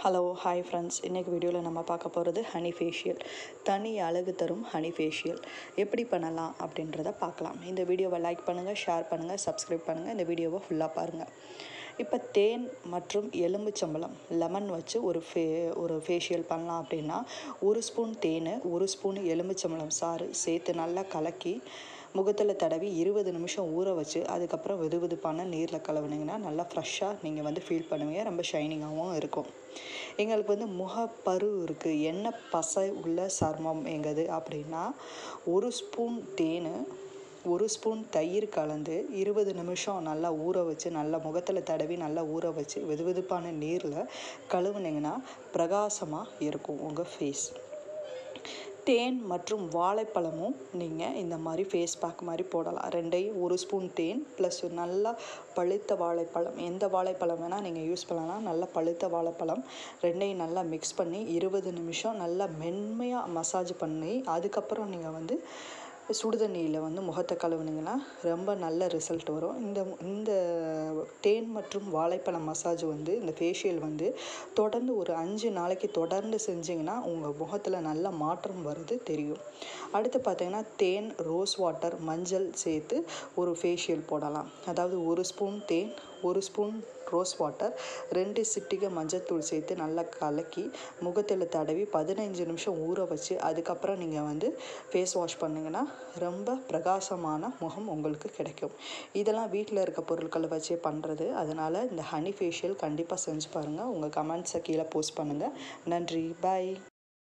hello hi friends இன்றைக்கி வீடியோவில் நம்ம பார்க்க போகிறது ஹனி ஃபேஷியல் தனி அழகு தரும் ஹனி ஃபேஷியல் எப்படி பண்ணலாம் அப்படின்றத பார்க்கலாம் இந்த வீடியோவை லைக் பண்ணுங்கள் ஷேர் பண்ணுங்கள் சப்ஸ்கிரைப் பண்ணுங்கள் இந்த வீடியோவை ஃபுல்லாக பாருங்கள் இப்போ தேன் மற்றும் எலும்புச்சம்பளம் லெமன் வச்சு ஒரு ஃபே ஒரு ஃபேஷியல் பண்ணலாம் அப்படின்னா ஒரு ஸ்பூன் தேன் ஒரு ஸ்பூன் எலும்புச்சம்பளம் சாறு சேர்த்து நல்லா கலக்கி முகத்தில் தடவி இருபது நிமிஷம் ஊற வச்சு அதுக்கப்புறம் வெது வெதுப்பான நீரில் கலவுனீங்கன்னா நல்லா ஃப்ரெஷ்ஷாக நீங்கள் வந்து ஃபீல் பண்ணுவீங்க ரொம்ப ஷைனிங்காகவும் இருக்கும் எங்களுக்கு வந்து முகப்பரு இருக்குது என்ன பசை உள்ள சர்மம் எங்கது அப்படின்னா ஒரு ஸ்பூன் தேன் ஒரு ஸ்பூன் தயிர் கலந்து இருபது நிமிஷம் நல்லா ஊற வச்சு நல்லா முகத்தில் தடவி நல்லா ஊற வச்சு வெது வெதுப்பான நீரில் கழுவுனீங்கன்னா பிரகாசமாக இருக்கும் உங்கள் ஃபேஸ் தேன் மற்றும் வாழைப்பழமும் நீங்கள் இந்த மாதிரி ஃபேஸ் பேக் மாதிரி போடலாம் ரெண்டையும் ஒரு ஸ்பூன் தேன் ப்ளஸ் நல்லா பழுத்த வாழைப்பழம் எந்த வாழைப்பழம் வேணால் நீங்கள் யூஸ் பண்ணலாம் நல்லா பழுத்த வாழைப்பழம் ரெண்டையும் நல்லா மிக்ஸ் பண்ணி இருபது நிமிஷம் நல்லா மென்மையாக மசாஜ் பண்ணி அதுக்கப்புறம் நீங்கள் வந்து சுடுதண்ணியில் வந்து முகத்தை கழுவுனீங்கன்னா ரொம்ப நல்ல ரிசல்ட் வரும் இந்த இந்த தேன் மற்றும் வாழைப்பழம் மசாஜ் வந்து இந்த ஃபேஷியல் வந்து தொடர்ந்து ஒரு அஞ்சு நாளைக்கு தொடர்ந்து செஞ்சிங்கன்னா உங்கள் முகத்தில் நல்ல மாற்றம் வருது தெரியும் அடுத்து பார்த்தீங்கன்னா தேன் ரோஸ் வாட்டர் மஞ்சள் சேர்த்து ஒரு ஃபேஷியல் போடலாம் அதாவது ஒரு ஸ்பூன் தேன் ஒரு ஸ்பூன் ரோஸ் வாட்டர் ரெண்டு சிட்டிகை மஞ்சத்தூள் சேர்த்து நல்லா கலக்கி முகத்தில் தடவி பதினஞ்சு நிமிஷம் ஊற வச்சு அதுக்கப்புறம் நீங்கள் வந்து ஃபேஸ் வாஷ் பண்ணிங்கன்னா ரொம்ப பிரகாசமான முகம் உங்களுக்கு கிடைக்கும் இதெல்லாம் வீட்டில் இருக்க பொருட்களை வச்சே பண்ணுறது அதனால் இந்த ஹனி ஃபேஷியல் கண்டிப்பாக செஞ்சு பாருங்கள் உங்கள் கமெண்ட்ஸை கீழே போஸ்ட் பண்ணுங்கள் நன்றி பாய்